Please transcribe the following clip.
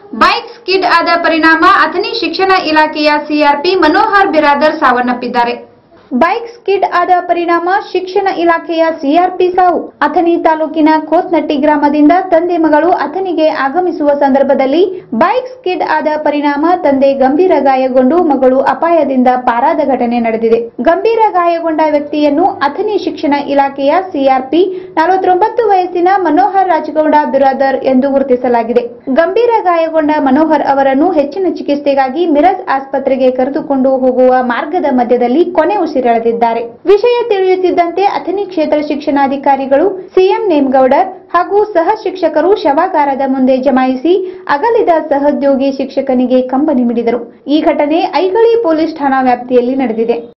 bike skid ಆದ ಪರಿಣಾಮ ಅಥಣಿ ಶಿಕ್ಷಣ ಇಲಾಖೆಯ ಸಿಆರ್ಪಿ ಮನೋಹರ್ ಬಿರಾದರ್ ಸಾವನ್ನಪ್ಪಿದ್ದಾರೆ ಬೈಕ್ ಸ್ಕಿಡ್ ಆದ ಪರಿಣಾಮ ಶಿಕ್ಷಣ ಇಲಾಖೆಯ ಸಿಆರ್ಪಿ ಸಾವು ಅಥಣಿ ತಾಲೂಕಿನ ಖೋತ್ನಟ್ಟಿ ಗ್ರಾಮದಿಂದ ತಂದೆ ಮಗಳು ಅಥಣಿಗೆ ಆಗಮಿಸುವ ಸಂದರ್ಭದಲ್ಲಿ ಬೈಕ್ ಸ್ಕಿಡ್ ಆದ ಪರಿಣಾಮ ತಂದೆ ಗಂಭೀರ ಗಾಯಗೊಂಡು ಮಗಳು ಅಪಾಯದಿಂದ ಪಾರಾದ ಘಟನೆ ನಡೆದಿದೆ ಗಂಭೀರ ಗಾಯಗೊಂಡ ವ್ಯಕ್ತಿಯನ್ನು ಅಥಣಿ ಶಿಕ್ಷಣ ಇಲಾಖೆಯ ಸಿಆರ್ಪಿ ನಲವತ್ತೊಂಬತ್ತು ವಯಸ್ಸಿನ ಮನೋಹರ್ ರಾಜಗೌಡ ಬಿರಾದರ್ ಎಂದು ಗುರುತಿಸಲಾಗಿದೆ ಗಂಭೀರ ಗಾಯಗೊಂಡ ಮನೋಹರ್ ಅವರನ್ನು ಹೆಚ್ಚಿನ ಚಿಕಿತ್ಸೆಗಾಗಿ ಮಿರಜ್ ಆಸ್ಪತ್ರೆಗೆ ಕರೆದುಕೊಂಡು ಹೋಗುವ ಮಾರ್ಗದ ಮಧ್ಯದಲ್ಲಿ ಕೊನೆ ಉಸಿರೆಳೆದಿದ್ದಾರೆ ವಿಷಯ ತಿಳಿಯುತ್ತಿದ್ದಂತೆ ಅಥಣಿ ಕ್ಷೇತ್ರ ಶಿಕ್ಷಣಾಧಿಕಾರಿಗಳು ಸಿಎಂ ನೇಮಗೌಡರ್ ಹಾಗೂ ಸಹ ಶಿಕ್ಷಕರು ಶವಾಗಾರದ ಮುಂದೆ ಜಮಾಯಿಸಿ ಅಗಲಿದ ಸಹೋದ್ಯೋಗಿ ಶಿಕ್ಷಕನಿಗೆ ಕಂಬನಿ ಮಿಡಿದರು ಈ ಘಟನೆ ಐಗಳಿ ಪೊಲೀಸ್ ಠಾಣಾ ವ್ಯಾಪ್ತಿಯಲ್ಲಿ ನಡೆದಿದೆ